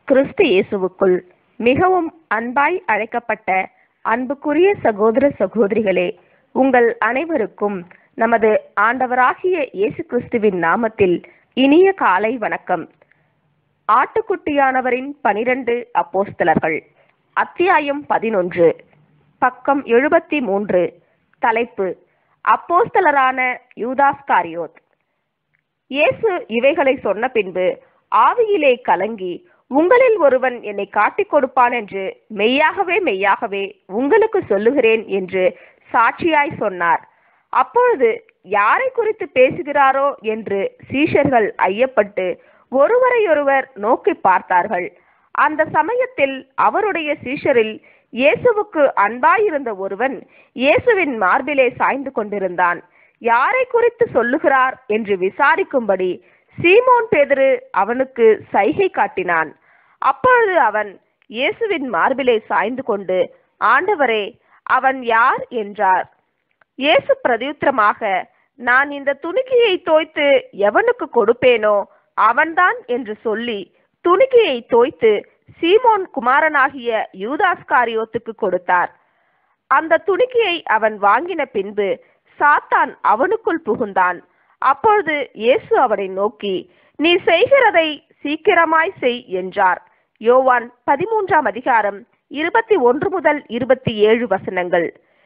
கிறிஸ்து இயேசுவுக்குள் மிகவும் அன்பாய் அழைக்கப்பட்ட அன்புக்குரிய சகோதர சகோதரிகளே உங்கள் அனைவருக்கும் நமது ஆண்டவராகிய இயேசு கிறிஸ்துவின் நாமத்தில் இனிய காலை வணக்கம் ஆட்டுக்குட்டியானவரின் பனிரெண்டு அப்போஸ்தலர்கள் அத்தியாயம் பதினொன்று பக்கம் எழுபத்தி மூன்று தலைப்பு அப்போஸ்தலரான யூதாஸ் காரியோத் இயேசு இவைகளை சொன்ன பின்பு ஆவியிலே கலங்கி உங்களில் ஒருவன் என்னை காட்டிக் கொடுப்பான் என்று மெய்யாகவே மெய்யாகவே உங்களுக்கு சொல்லுகிறேன் என்று சாட்சியாய் சொன்னார் அப்பொழுது யாரை குறித்து பேசுகிறாரோ என்று சீஷர்கள் ஐயப்பட்டு ஒருவரையொருவர் நோக்கி பார்த்தார்கள் அந்த சமயத்தில் அவருடைய சீஷரில் இயேசுவுக்கு அன்பாயிருந்த ஒருவன் இயேசுவின் மார்பிலே சாய்ந்து கொண்டிருந்தான் யாரை குறித்து சொல்லுகிறார் என்று விசாரிக்கும்படி சீமோன் பேதுரு அவனுக்கு சைகை காட்டினான் அப்பொழுது அவன் இயேசுவின் மார்பிலே சாய்ந்து கொண்டு ஆண்டவரே அவன் யார் என்றார் இயேசு பிரதியுத்தரமாக நான் இந்த துணிக்கையை தோய்த்து எவனுக்கு கொடுப்பேனோ அவன்தான் என்று சொல்லி துணிக்கையை தோய்த்து சீமோன் குமாரனாகிய யூதாஸ்காரியோத்துக்கு கொடுத்தார் அந்த துணிக்கையை அவன் வாங்கின பின்பு சாத்தான் அவனுக்குள் புகுந்தான் அப்பொழுது இயேசு அவனை நோக்கி நீ செய்கிறதை சீக்கிரமாய் செய் என்றார் யோவான் பதிமூன்றாம் அதிகாரம் இருபத்தி ஒன்று முதல் இருபத்தி ஏழு வசனங்கள்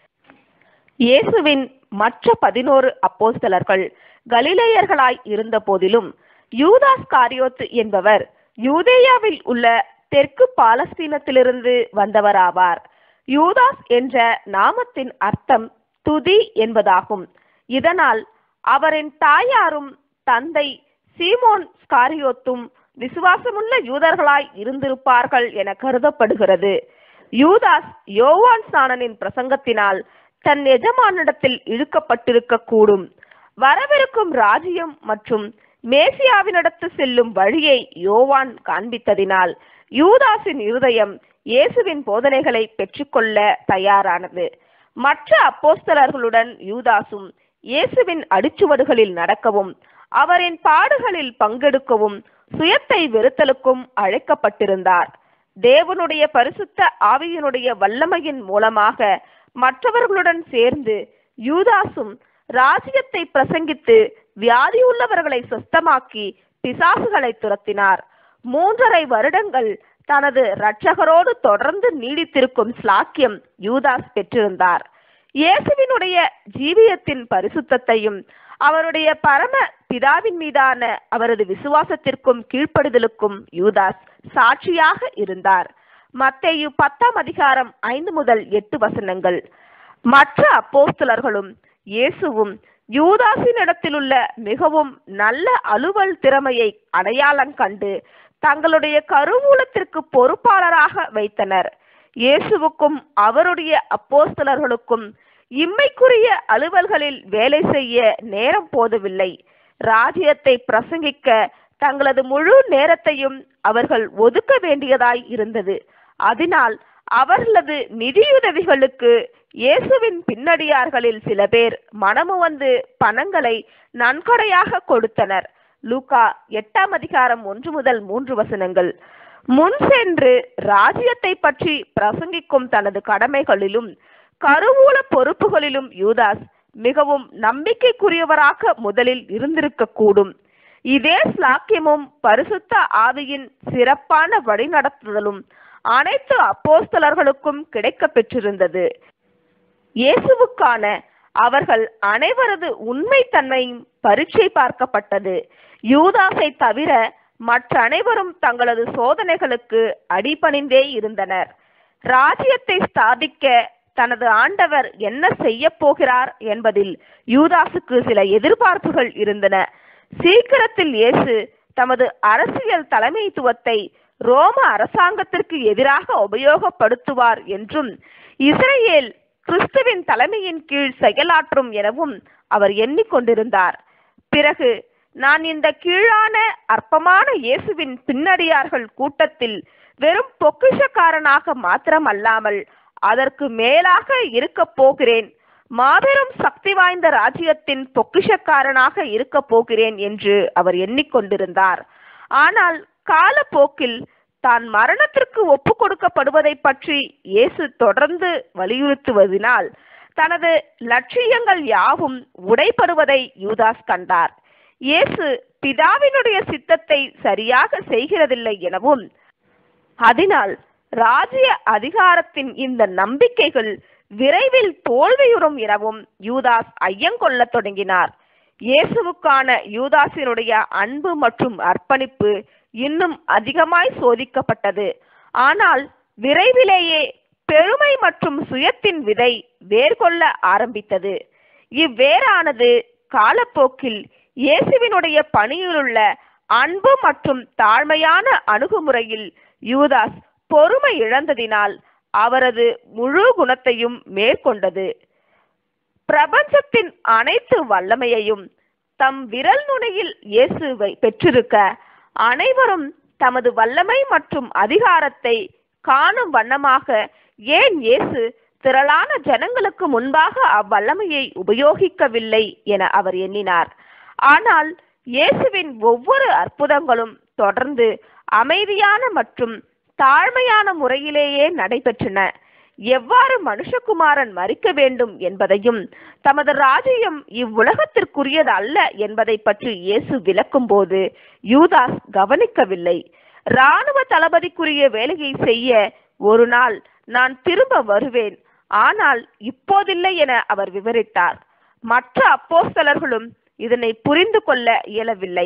இயேசுவின் மற்ற பதினோரு அப்போஸ்தலர்கள் கலிலேயர்களாய் இருந்த போதிலும் யூதாஸ் காரியோத்து என்பவர் யூதேயாவில் உள்ள தெற்கு பாலஸ்தீனத்திலிருந்து வந்தவராவார் யூதாஸ் என்ற நாமத்தின் அர்த்தம் துதி என்பதாகும் இதனால் அவரின் தாயாரும் தந்தை சீமோன் ஸ்காரியோத்தும் விசுவாசமுள்ள யூதர்களாய் இருந்திருப்பார்கள் என கருதப்படுகிறது யூதாஸ் யோவான் ஸ்நானனின் பிரசங்கத்தினால் தன் எஜமானிடத்தில் இழுக்கப்பட்டிருக்க கூடும் வரவிருக்கும் ராஜ்யம் மற்றும் மேசியாவினிடத்து செல்லும் வழியை யோவான் காண்பித்ததினால் யூதாஸின் இருதயம் இயேசுவின் போதனைகளை பெற்றுக்கொள்ள தயாரானது மற்ற அப்போஸ்தலர்களுடன் யூதாசும் இயேசுவின் அடிச்சுவடுகளில் நடக்கவும் அவரின் பாடுகளில் பங்கெடுக்கவும் சுயத்தை வெறுத்தலுக்கும் அழைக்கப்பட்டிருந்தார் தேவனுடைய பரிசுத்த ஆவியினுடைய வல்லமையின் மூலமாக மற்றவர்களுடன் சேர்ந்து யூதாசும் ராஜ்யத்தை பிரசங்கித்து வியாதியுள்ளவர்களை சொஸ்தமாக்கி பிசாசுகளை துரத்தினார் மூன்றரை வருடங்கள் தனது இரட்சகரோடு தொடர்ந்து நீடித்திருக்கும் ஸ்லாக்கியம் யூதாஸ் பெற்றிருந்தார் இயேசுவினுடைய ஜீவியத்தின் பரிசுத்தத்தையும் அவருடைய பரம பிதாவின் மீதான அவரது விசுவாசத்திற்கும் கீழ்ப்படுதலுக்கும் யூதாஸ் சாட்சியாக இருந்தார் மத்தேயு பத்தாம் அதிகாரம் ஐந்து முதல் எட்டு வசனங்கள் மற்ற அப்போஸ்தலர்களும் இயேசுவும் யூதாசினிடத்திலுள்ள மிகவும் நல்ல அலுவல் திறமையை அடையாளம் கண்டு தங்களுடைய கருவூலத்திற்கு பொறுப்பாளராக வைத்தனர் இயேசுவுக்கும் அவருடைய அப்போஸ்தலர்களுக்கும் இம்மைக்குரிய அலுவல்களில் வேலை செய்ய நேரம் போதவில்லை ராஜ்யத்தை பிரசங்கிக்க தங்களது முழு நேரத்தையும் அவர்கள் ஒதுக்க வேண்டியதாய் இருந்தது அதனால் அவர்களது நிதியுதவிகளுக்கு இயேசுவின் பின்னடியார்களில் சில பேர் மனமு வந்து பணங்களை நன்கொடையாக கொடுத்தனர் லூகா எட்டாம் அதிகாரம் ஒன்று முதல் மூன்று வசனங்கள் முன் சென்று ராஜ்யத்தை பற்றி பிரசங்கிக்கும் தனது கடமைகளிலும் கருவூல பொறுப்புகளிலும் யூதாஸ் மிகவும் நம்பிக்கைக்குரியவராக முதலில் இருந்திருக்க கூடும் இதே ஸ்லாக்கியமும் பரிசுத்த ஆவியின் சிறப்பான வழிநடத்துதலும் அனைத்து அப்போஸ்தலர்களுக்கும் கிடைக்க பெற்றிருந்தது இயேசுவுக்கான அவர்கள் அனைவரது உண்மைத்தன்மையும் பரீட்சை பார்க்கப்பட்டது யூதாஸை தவிர மற்ற அனைவரும் தங்களது சோதனைகளுக்கு அடிபணிந்தே இருந்தனர் ராஜ்யத்தை ஸ்தாபிக்க தனது ஆண்டவர் என்ன செய்ய போகிறார் என்பதில் யூதாசுக்கு சில எதிர்பார்ப்புகள் இருந்தன சீக்கிரத்தில் இயேசு தமது அரசியல் தலைமைத்துவத்தை ரோம அரசாங்கத்திற்கு எதிராக உபயோகப்படுத்துவார் என்றும் இஸ்ரேல் கிறிஸ்துவின் தலைமையின் கீழ் செயலாற்றும் எனவும் அவர் எண்ணிக்கொண்டிருந்தார் பிறகு நான் இந்த கீழான அற்பமான இயேசுவின் பின்னடியார்கள் கூட்டத்தில் வெறும் பொக்கிஷக்காரனாக மாத்திரமல்லாமல் அதற்கு மேலாக இருக்கப் போகிறேன் மாபெரும் சக்தி வாய்ந்த ராஜ்யத்தின் பொக்கிஷக்காரனாக இருக்கப் போகிறேன் என்று அவர் எண்ணிக்கொண்டிருந்தார் ஆனால் காலப்போக்கில் தான் மரணத்திற்கு ஒப்பு கொடுக்கப்படுவதை பற்றி இயேசு தொடர்ந்து வலியுறுத்துவதினால் தனது லட்சியங்கள் யாவும் உடைப்படுவதை யூதாஸ் கண்டார் இயேசு பிதாவினுடைய சித்தத்தை சரியாக செய்கிறதில்லை எனவும் அதனால் ராஜ்ய அதிகாரத்தின் இந்த நம்பிக்கைகள் விரைவில் தோல்வியுறும் எனவும் யூதாஸ் ஐயங்கொள்ளத் தொடங்கினார் இயேசுவுக்கான யூதாசினுடைய அன்பு மற்றும் அர்ப்பணிப்பு இன்னும் அதிகமாய் சோதிக்கப்பட்டது ஆனால் விரைவிலேயே பெருமை மற்றும் சுயத்தின் விதை வேர்கொள்ள ஆரம்பித்தது இவ்வேரானது காலப்போக்கில் இயேசுவினுடைய பணியிலுள்ள அன்பு மற்றும் தாழ்மையான அணுகுமுறையில் யூதாஸ் பொறுமை இழந்ததினால் அவரது முழு குணத்தையும் மேற்கொண்டது பிரபஞ்சத்தின் அனைத்து வல்லமையையும் தம் விரல் நுனியில் இயேசுவை பெற்றிருக்க அனைவரும் தமது வல்லமை மற்றும் அதிகாரத்தை காணும் வண்ணமாக ஏன் இயேசு திரளான ஜனங்களுக்கு முன்பாக அவ்வல்லமையை உபயோகிக்கவில்லை என அவர் எண்ணினார் ஆனால் இயேசுவின் ஒவ்வொரு அற்புதங்களும் தொடர்ந்து அமைதியான மற்றும் தாழ்மையான முறையிலேயே நடைபெற்றன எவ்வாறு மனுஷகுமாரன் மறிக்க வேண்டும் என்பதையும் தமது ராஜ்யம் இவ்வுலகத்திற்குரியது அல்ல என்பதை பற்றி இயேசு விளக்கும்போது யூதாஸ் கவனிக்கவில்லை இராணுவ தளபதிக்குரிய வேலையை செய்ய ஒரு நாள் நான் திரும்ப வருவேன் ஆனால் இப்போதில்லை என அவர் விவரித்தார் மற்ற அப்போஸ்தலர்களும் இதனை புரிந்து கொள்ள இயலவில்லை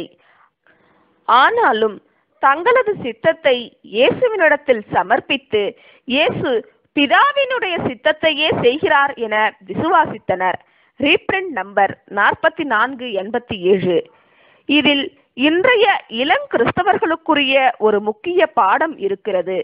ஆனாலும் தங்களது சித்தத்தை இயேசுவினிடத்தில் சமர்ப்பித்து இயேசு பிதாவினுடைய சித்தத்தையே செய்கிறார் என விசுவாசித்தனர் ரீப்ரிண்ட் நம்பர் நாற்பத்தி நான்கு எண்பத்தி ஏழு இதில் இன்றைய இளம் கிறிஸ்தவர்களுக்குரிய ஒரு முக்கிய பாடம் இருக்கிறது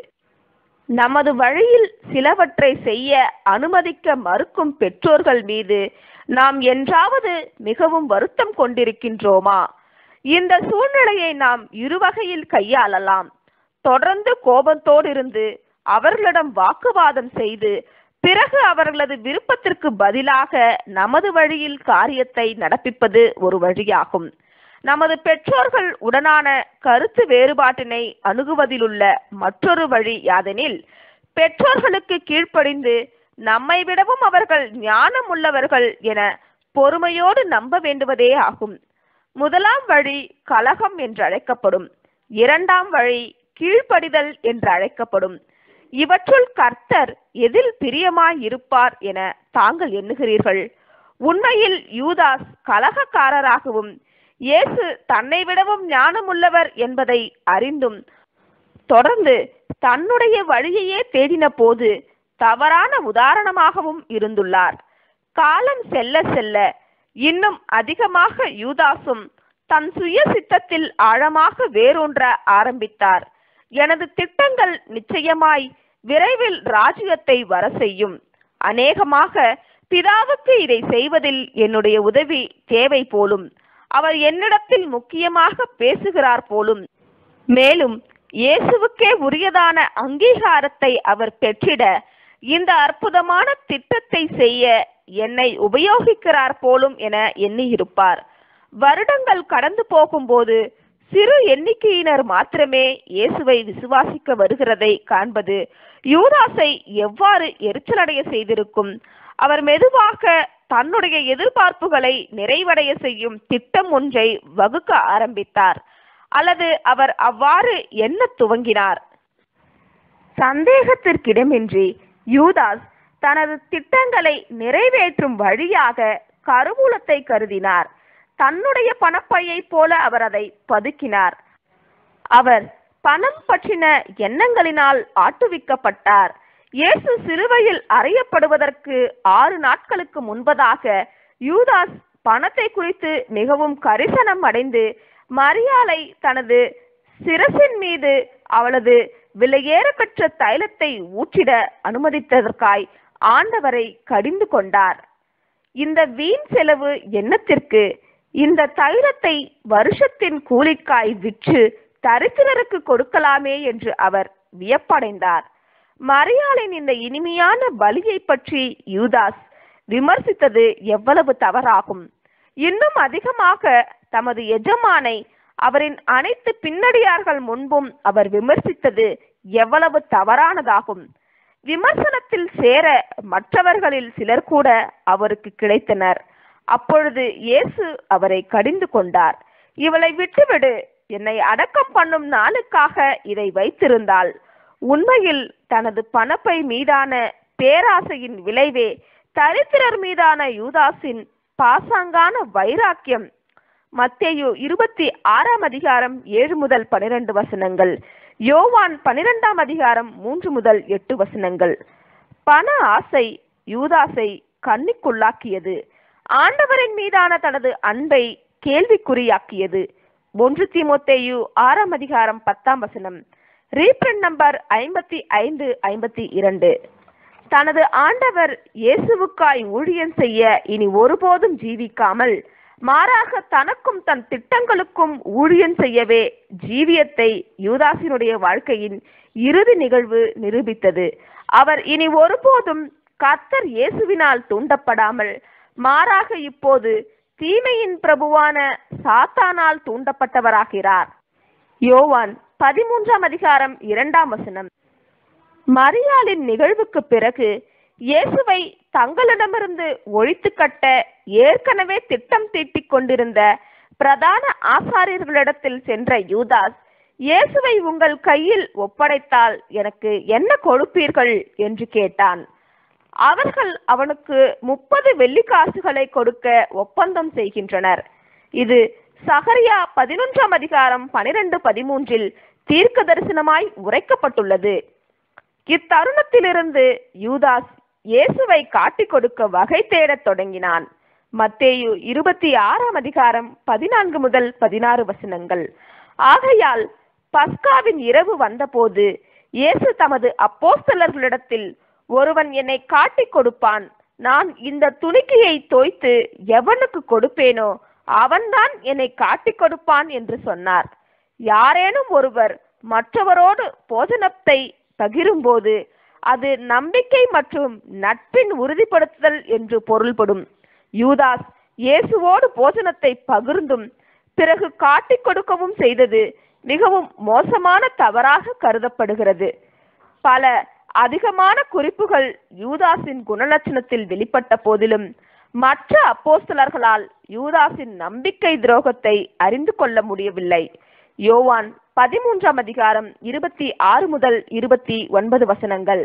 நமது வழியில் சிலவற்றை செய்ய அனுமதிக்க மறுக்கும் பெற்றோர்கள் மீது நாம் என்றாவது மிகவும் வருத்தம் கொண்டிருக்கின்றோமா இந்த சூழ்நிலையை நாம் இருவகையில் கையாளலாம் தொடர்ந்து கோபத்தோடு இருந்து அவர்களிடம் வாக்குவாதம் செய்து பிறகு அவர்களது விருப்பத்திற்கு பதிலாக நமது வழியில் காரியத்தை நடப்பிப்பது ஒரு வழியாகும் நமது பெற்றோர்கள் உடனான கருத்து வேறுபாட்டினை அணுகுவதிலுள்ள மற்றொரு வழி யாதெனில் பெற்றோர்களுக்கு கீழ்ப்படிந்து நம்மை விடவும் அவர்கள் ஞானம் உள்ளவர்கள் என பொறுமையோடு நம்ப வேண்டுவதே ஆகும் முதலாம் வழி கலகம் என்று அழைக்கப்படும் இரண்டாம் வழி கீழ்ப்படிதல் என்று அழைக்கப்படும் இவற்றுள் கர்த்தர் எதில் பிரியமாய் இருப்பார் என தாங்கள் எண்ணுகிறீர்கள் உண்மையில் யூதாஸ் கலகக்காரராகவும் இயேசு தன்னை விடவும் ஞானமுள்ளவர் என்பதை அறிந்தும் தொடர்ந்து தன்னுடைய வழியையே தேடின போது தவறான உதாரணமாகவும் இருந்துள்ளார் காலம் செல்ல செல்ல இன்னும் அதிகமாக யூதாசும் தன் சுய சித்தத்தில் ஆழமாக வேரூன்ற ஆரம்பித்தார் எனது திட்டங்கள் நிச்சயமாய் விரைவில் ராஜ்யத்தை வர செய்யும் அநேகமாக பிதாவுக்கு இதை செய்வதில் என்னுடைய உதவி தேவை போலும் அவர் என்னிடத்தில் முக்கியமாக பேசுகிறார் போலும் மேலும் இயேசுவுக்கே உரியதான அங்கீகாரத்தை அவர் பெற்றிட இந்த அற்புதமான திட்டத்தை செய்ய என்னை உபயோகிக்கிறார் போலும் என எண்ணியிருப்பார் வருடங்கள் கடந்து போகும்போது சிறு எண்ணிக்கையினர் மாத்திரமே இயேசுவை விசுவாசிக்க வருகிறதை காண்பது யூதாசை எவ்வாறு எரிச்சலடைய செய்திருக்கும் அவர் மெதுவாக தன்னுடைய எதிர்பார்ப்புகளை நிறைவடைய செய்யும் திட்டம் ஒன்றை வகுக்க ஆரம்பித்தார் அல்லது அவர் அவ்வாறு எண்ண துவங்கினார் சந்தேகத்திற்கிடமின்றி யூதாஸ் தனது திட்டங்களை நிறைவேற்றும் வழியாக கருவூலத்தை கருதினார் தன்னுடைய பணப்பையை போல அவர் அதை பதுக்கினார் அவர் பணம் பற்றின எண்ணங்களினால் ஆட்டுவிக்கப்பட்டார் இயேசு சிலுவையில் அறையப்படுவதற்கு ஆறு நாட்களுக்கு முன்பதாக யூதாஸ் பணத்தை குறித்து மிகவும் கரிசனம் அடைந்து மரியாளை தனது சிரசின் மீது அவளது விலையேற பெற்ற தைலத்தை ஊற்றிட அனுமதித்ததற்காய் ஆண்டவரை கடிந்து கொண்டார் இந்த வீண் செலவு எண்ணத்திற்கு இந்த தைலத்தை வருஷத்தின் கூலிக்காய் விற்று தரித்திரருக்கு கொடுக்கலாமே என்று அவர் வியப்படைந்தார் மரியாளின் இந்த இனிமையான பலியை பற்றி யூதாஸ் விமர்சித்தது எவ்வளவு தவறாகும் இன்னும் அதிகமாக தமது எஜமானை அவரின் அனைத்து பின்னடியார்கள் முன்பும் அவர் விமர்சித்தது எவ்வளவு தவறானதாகும் விமர்சனத்தில் சேர மற்றவர்களில் சிலர் கூட அவருக்கு கிடைத்தனர் அப்பொழுது இயேசு அவரை கடிந்து கொண்டார் இவளை விட்டுவிடு என்னை அடக்கம் பண்ணும் நாளுக்காக இதை வைத்திருந்தால் உண்மையில் தனது பணப்பை மீதான பேராசையின் விளைவே தரித்திரர் மீதான யூதாஸின் பாசாங்கான வைராக்கியம் மத்தேயு இருபத்தி ஆறாம் அதிகாரம் ஏழு முதல் பனிரெண்டு வசனங்கள் யோவான் பனிரெண்டாம் அதிகாரம் மூன்று முதல் எட்டு வசனங்கள் பண ஆசை யூதாஸை கண்ணிக்குள்ளாக்கியது ஆண்டவரின் மீதான தனது அன்பை கேள்விக்குறியாக்கியது ஒன்று தீமோத்தேயு ஆறாம் அதிகாரம் பத்தாம் வசனம் ரீப்ரண்ட் நம்பர் ஐம்பத்தி ஐந்து ஐம்பத்தி இரண்டு தனது ஆண்டவர் இயேசுவுக்காய் ஊழியம் செய்ய இனி ஒருபோதும் ஜீவிக்காமல் மாறாக தனக்கும் தன் திட்டங்களுக்கும் ஊழியம் செய்யவே ஜீவியத்தை யூதாசினுடைய வாழ்க்கையின் இறுதி நிகழ்வு நிரூபித்தது அவர் இனி ஒருபோதும் கர்த்தர் இயேசுவினால் தூண்டப்படாமல் மாறாக இப்போது தீமையின் பிரபுவான சாத்தானால் தூண்டப்பட்டவராகிறார் யோவான் பதிமூன்றாம் அதிகாரம் இரண்டாம் வசனம் மரியாளின் நிகழ்வுக்கு பிறகு இயேசுவை தங்களிடமிருந்து ஒழித்து கட்ட ஏற்கனவே திட்டம் தீட்டிக் கொண்டிருந்த பிரதான ஆசாரியர்களிடத்தில் சென்ற யூதாஸ் இயேசுவை உங்கள் கையில் ஒப்படைத்தால் எனக்கு என்ன கொடுப்பீர்கள் என்று கேட்டான் அவர்கள் அவனுக்கு முப்பது வெள்ளிக்காசுகளை கொடுக்க ஒப்பந்தம் செய்கின்றனர் இது சகரியா பதினொன்றாம் அதிகாரம் பனிரெண்டு பதிமூன்றில் தீர்க்க தரிசனமாய் உரைக்கப்பட்டுள்ளது இத்தருணத்திலிருந்து யூதாஸ் இயேசுவை காட்டிக் கொடுக்க வகை தேடத் தொடங்கினான் மத்தேயு இருபத்தி ஆறாம் அதிகாரம் பதினான்கு முதல் பதினாறு வசனங்கள் ஆகையால் பஸ்காவின் இரவு வந்தபோது இயேசு தமது அப்போஸ்தலர்களிடத்தில் ஒருவன் என்னை காட்டிக் கொடுப்பான் நான் இந்த துணிக்கையை தோய்த்து எவனுக்கு கொடுப்பேனோ அவன்தான் என்னை காட்டிக் கொடுப்பான் என்று சொன்னார் யாரேனும் ஒருவர் மற்றவரோடு போஜனத்தை பகிரும்போது அது நம்பிக்கை மற்றும் நட்பின் உறுதிப்படுத்துதல் என்று பொருள்படும் யூதாஸ் இயேசுவோடு போஜனத்தை பகிர்ந்தும் பிறகு காட்டிக் கொடுக்கவும் செய்தது மிகவும் மோசமான தவறாக கருதப்படுகிறது பல அதிகமான குறிப்புகள் யூதாஸின் குணலட்சணத்தில் வெளிப்பட்ட போதிலும் மற்ற அப்போஸ்தலர்களால் யூதாஸின் நம்பிக்கை துரோகத்தை அறிந்து கொள்ள முடியவில்லை யோவான் பதிமூன்றாம் அதிகாரம் இருபத்தி ஆறு முதல் இருபத்தி ஒன்பது வசனங்கள்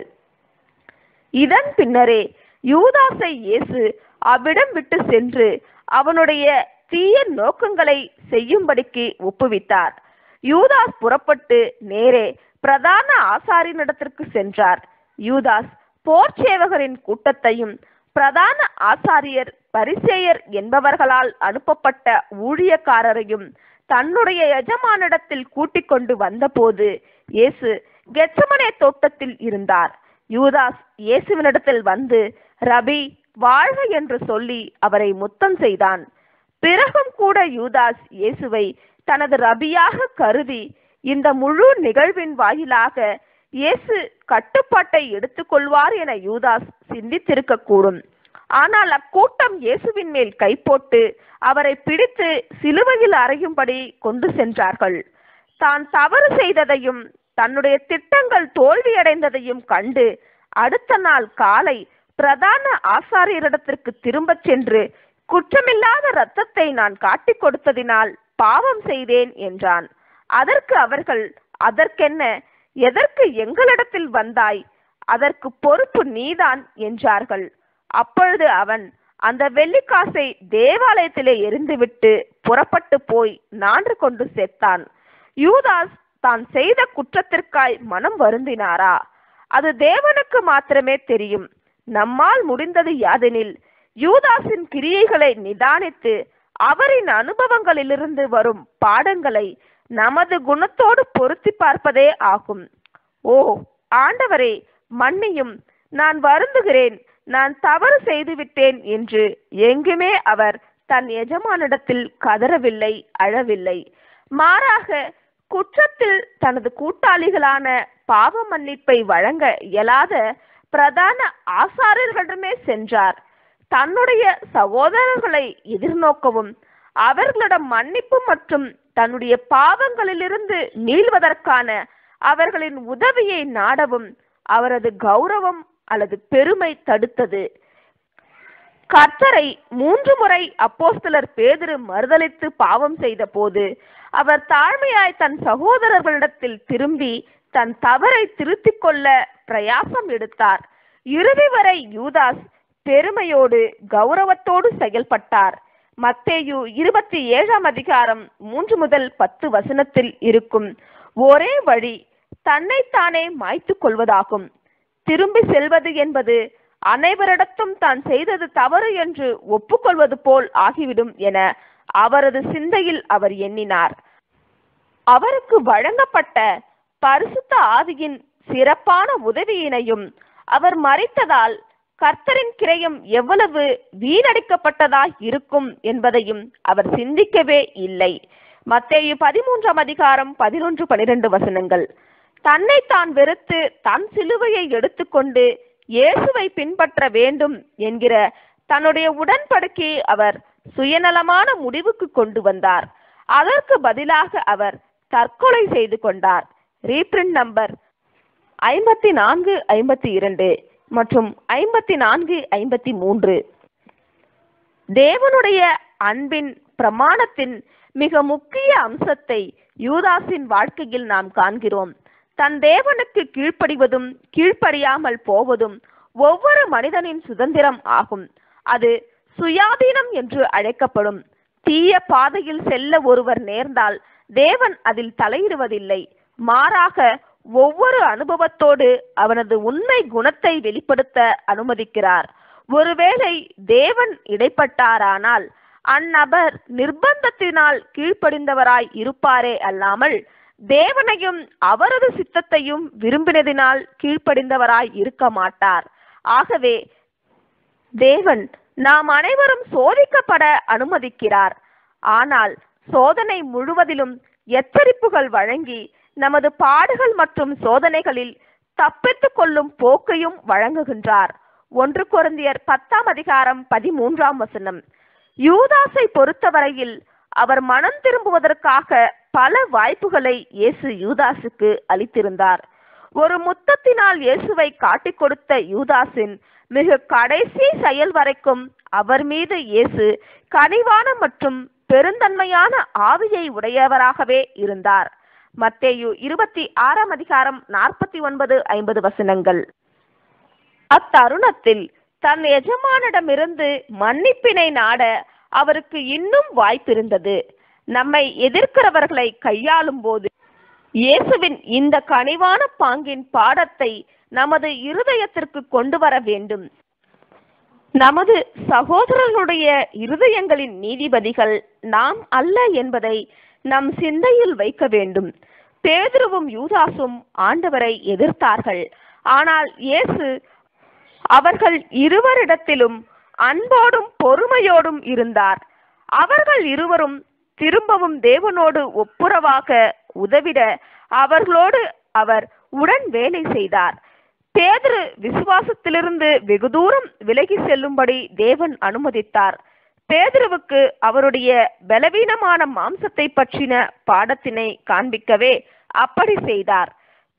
இதன் பின்னரே யூதாசை இயேசு அவ்விடம் விட்டு சென்று அவனுடைய தீய நோக்கங்களை செய்யும்படிக்கு ஒப்புவித்தார் யூதாஸ் புறப்பட்டு நேரே பிரதான ஆசாரியனிடத்திற்கு சென்றார் யூதாஸ் போர் சேவகரின் கூட்டத்தையும் பிரதான ஆசாரியர் பரிசேயர் என்பவர்களால் அனுப்பப்பட்ட ஊழியக்காரரையும் தன்னுடைய எஜமானிடத்தில் கூட்டிக் கொண்டு வந்தபோது இயேசு கெச்சமனே தோட்டத்தில் இருந்தார் யூதாஸ் இயேசுவினிடத்தில் வந்து ரபி வாழ்க என்று சொல்லி அவரை முத்தம் செய்தான் பிறகும் கூட யூதாஸ் இயேசுவை தனது ரபியாக கருதி இந்த முழு நிகழ்வின் வாயிலாக இயேசு கட்டுப்பாட்டை எடுத்துக்கொள்வார் என யூதாஸ் சிந்தித்திருக்க கூடும் ஆனால் அக்கூட்டம் இயேசுவின் மேல் கை போட்டு அவரை பிடித்து சிலுவையில் அறையும்படி கொண்டு சென்றார்கள் தான் தவறு செய்ததையும் தன்னுடைய திட்டங்கள் தோல்வியடைந்ததையும் கண்டு அடுத்த நாள் காலை பிரதான ஆசாரியரிடத்திற்கு திரும்பச் சென்று குற்றமில்லாத இரத்தத்தை நான் காட்டிக் கொடுத்ததினால் பாவம் செய்தேன் என்றான் அதற்கு அவர்கள் அதற்கென்ன எதற்கு எங்களிடத்தில் வந்தாய் அதற்கு பொறுப்பு நீதான் என்றார்கள் அப்பொழுது அவன் அந்த வெள்ளிக்காசை தேவாலயத்திலே எரிந்துவிட்டு புறப்பட்டு போய் நான்று கொண்டு செத்தான் யூதாஸ் தான் செய்த குற்றத்திற்காய் மனம் வருந்தினாரா அது தேவனுக்கு மாத்திரமே தெரியும் நம்மால் முடிந்தது யாதெனில் யூதாஸின் கிரியைகளை நிதானித்து அவரின் அனுபவங்களிலிருந்து வரும் பாடங்களை நமது குணத்தோடு பொருத்தி பார்ப்பதே ஆகும் ஓ ஆண்டவரே மன்னியும் நான் வருந்துகிறேன் நான் தவறு செய்துவிட்டேன் என்று எங்குமே அவர் தன் எஜமானிடத்தில் கதறவில்லை அழவில்லை மாறாக குற்றத்தில் தனது கூட்டாளிகளான பாவ மன்னிப்பை வழங்க இயலாத பிரதான ஆசாரியர்களிடமே சென்றார் தன்னுடைய சகோதரர்களை எதிர்நோக்கவும் அவர்களிடம் மன்னிப்பு மற்றும் தன்னுடைய பாவங்களிலிருந்து மீள்வதற்கான அவர்களின் உதவியை நாடவும் அவரது கௌரவம் அல்லது பெருமை தடுத்தது கர்த்தரை மூன்று முறை அப்போஸ்தலர் பேதுரு மறுதலித்து பாவம் செய்த போது அவர் தாழ்மையாய் தன் சகோதரர்களிடத்தில் திரும்பி தன் தவறை திருத்திக் கொள்ள பிரயாசம் எடுத்தார் இறுதி வரை யூதாஸ் பெருமையோடு கௌரவத்தோடு செயல்பட்டார் மத்தேயு இருபத்தி ஏழாம் அதிகாரம் மூன்று முதல் பத்து வசனத்தில் இருக்கும் ஒரே வழி தன்னைத்தானே மாய்த்து கொள்வதாகும் திரும்பி செல்வது என்பது அனைவரிடத்தும் தான் செய்தது தவறு என்று ஒப்புக்கொள்வது போல் ஆகிவிடும் என அவரது சிந்தையில் அவர் எண்ணினார் அவருக்கு வழங்கப்பட்ட பரிசுத்த ஆவியின் சிறப்பான உதவியினையும் அவர் மறித்ததால் கர்த்தரின் கிரயம் எவ்வளவு வீணடிக்கப்பட்டதாய் இருக்கும் என்பதையும் அவர் சிந்திக்கவே இல்லை மத்தேயு பதிமூன்றாம் அதிகாரம் பதினொன்று பனிரெண்டு வசனங்கள் தன்னை தான் வெறுத்து தன் சிலுவையை எடுத்துக்கொண்டு இயேசுவை பின்பற்ற வேண்டும் என்கிற தன்னுடைய உடன்படிக்கையை அவர் சுயநலமான முடிவுக்கு கொண்டு வந்தார் அதற்கு பதிலாக அவர் தற்கொலை செய்து கொண்டார் ரீப்ரிண்ட் நம்பர் ஐம்பத்தி நான்கு ஐம்பத்தி இரண்டு மற்றும் ஐம்பத்தி நான்கு ஐம்பத்தி மூன்று தேவனுடைய அன்பின் பிரமாணத்தின் மிக முக்கிய அம்சத்தை யூதாஸின் வாழ்க்கையில் நாம் காண்கிறோம் தன் தேவனுக்கு கீழ்ப்படிவதும் கீழ்ப்படியாமல் போவதும் ஒவ்வொரு மனிதனின் சுதந்திரம் ஆகும் அது சுயாதீனம் என்று அழைக்கப்படும் தீய பாதையில் செல்ல ஒருவர் நேர்ந்தால் தேவன் அதில் தலையிடுவதில்லை மாறாக ஒவ்வொரு அனுபவத்தோடு அவனது உண்மை குணத்தை வெளிப்படுத்த அனுமதிக்கிறார் ஒருவேளை தேவன் இடைப்பட்டாரானால் அந்நபர் நிர்பந்தத்தினால் கீழ்ப்படிந்தவராய் இருப்பாரே அல்லாமல் தேவனையும் அவரது சித்தத்தையும் விரும்பினதினால் கீழ்ப்படிந்தவராய் இருக்க மாட்டார் ஆகவே தேவன் நாம் அனைவரும் சோதிக்கப்பட அனுமதிக்கிறார் ஆனால் சோதனை முழுவதிலும் எச்சரிப்புகள் வழங்கி நமது பாடுகள் மற்றும் சோதனைகளில் தப்பித்துக் கொள்ளும் போக்கையும் வழங்குகின்றார் ஒன்று குருந்தியர் பத்தாம் அதிகாரம் பதிமூன்றாம் வசனம் யூதாஸை பொறுத்தவரையில் அவர் மனம் திரும்புவதற்காக பல வாய்ப்புகளை இயேசு யூதாஸுக்கு அளித்திருந்தார் ஒரு முத்தத்தினால் இயேசுவை காட்டிக் கொடுத்த யூதாஸின் மிக கடைசி செயல் வரைக்கும் அவர் மீது இயேசு கனிவான மற்றும் பெருந்தன்மையான ஆவியை உடையவராகவே இருந்தார் மத்தேயு இருபத்தி ஆறாம் அதிகாரம் நாற்பத்தி ஒன்பது ஐம்பது வசனங்கள் அத்தருணத்தில் தன் எஜமானிடமிருந்து மன்னிப்பினை நாட அவருக்கு இன்னும் வாய்ப்பிருந்தது நம்மை எதிர்க்கிறவர்களை கையாளும் போது இயேசுவின் இந்த கனிவான பாங்கின் பாடத்தை நமது இருதயத்திற்கு கொண்டு வர வேண்டும் நமது சகோதரர்களுடைய இருதயங்களின் நீதிபதிகள் நாம் அல்ல என்பதை நம் சிந்தையில் வைக்க வேண்டும் பேதுருவும் யூதாசும் ஆண்டவரை எதிர்த்தார்கள் ஆனால் இயேசு அவர்கள் இருவரிடத்திலும் அன்போடும் பொறுமையோடும் இருந்தார் அவர்கள் இருவரும் திரும்பவும் தேவனோடு ஒப்புரவாக உதவிட அவர்களோடு அவர் உடன் வேலை செய்தார் பேதுரு விசுவாசத்திலிருந்து வெகு தூரம் விலகி செல்லும்படி தேவன் அனுமதித்தார் பேதுருவுக்கு அவருடைய பலவீனமான மாம்சத்தை பற்றின பாடத்தினை காண்பிக்கவே அப்படி செய்தார்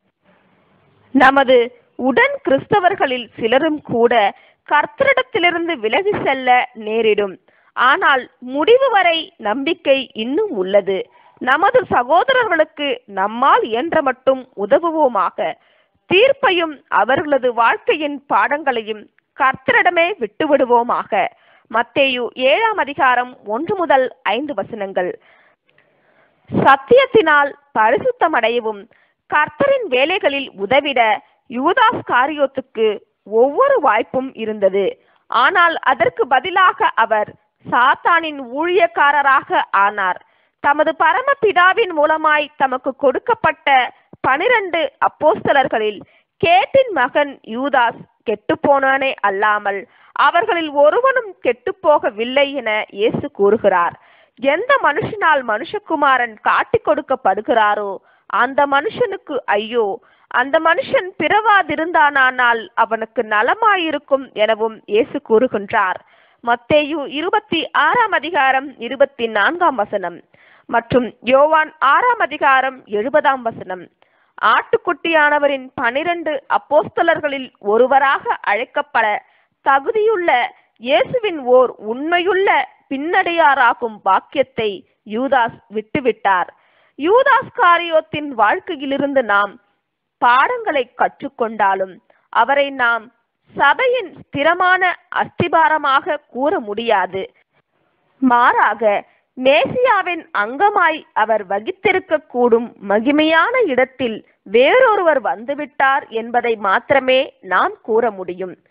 நமது உடன் கிறிஸ்தவர்களில் சிலரும் கூட கர்த்தரிடத்திலிருந்து விலகி செல்ல நேரிடும் ஆனால் முடிவு வரை நம்பிக்கை இன்னும் உள்ளது நமது சகோதரர்களுக்கு நம்மால் இயன்ற மட்டும் உதவுவோமாக தீர்ப்பையும் அவர்களது வாழ்க்கையின் பாடங்களையும் கர்த்தரிடமே விட்டுவிடுவோமாக மத்தேயு ஏழாம் அதிகாரம் ஒன்று முதல் ஐந்து வசனங்கள் சத்தியத்தினால் பரிசுத்தமடையவும் கர்த்தரின் வேலைகளில் உதவிட யூதாஸ் காரியோத்துக்கு ஒவ்வொரு வாய்ப்பும் இருந்தது ஆனால் அதற்கு பதிலாக அவர் சாத்தானின் ஊழியக்காரராக ஆனார் தமது பரமபிதாவின் மூலமாய் தமக்கு கொடுக்கப்பட்ட பனிரண்டு அப்போஸ்தலர்களில் கேட்டின் மகன் யூதாஸ் கெட்டுப்போனானே அல்லாமல் அவர்களில் ஒருவனும் கெட்டுப்போகவில்லை என இயேசு கூறுகிறார் எந்த மனுஷனால் மனுஷகுமாரன் காட்டிக் கொடுக்கப்படுகிறாரோ அந்த மனுஷனுக்கு ஐயோ அந்த மனுஷன் பிறவாதிருந்தானால் அவனுக்கு நலமாயிருக்கும் எனவும் இயேசு கூறுகின்றார் மத்தேயு இருபத்தி ஆறாம் அதிகாரம் இருபத்தி நான்காம் வசனம் மற்றும் யோவான் ஆறாம் அதிகாரம் எழுபதாம் வசனம் ஆட்டுக்குட்டியானவரின் பனிரெண்டு அப்போஸ்தலர்களில் ஒருவராக அழைக்கப்பட தகுதியுள்ள இயேசுவின் ஓர் உண்மையுள்ள பின்னடையாராகும் பாக்கியத்தை யூதாஸ் விட்டுவிட்டார் யூதாஸ் காரியோத்தின் வாழ்க்கையிலிருந்து நாம் பாடங்களை கற்றுக்கொண்டாலும் அவரை நாம் சபையின் ஸ்திரமான அஸ்திபாரமாக கூற முடியாது மாறாக மேசியாவின் அங்கமாய் அவர் வகித்திருக்கக்கூடும் மகிமையான இடத்தில் வேறொருவர் வந்துவிட்டார் என்பதை மாத்திரமே நாம் கூற முடியும்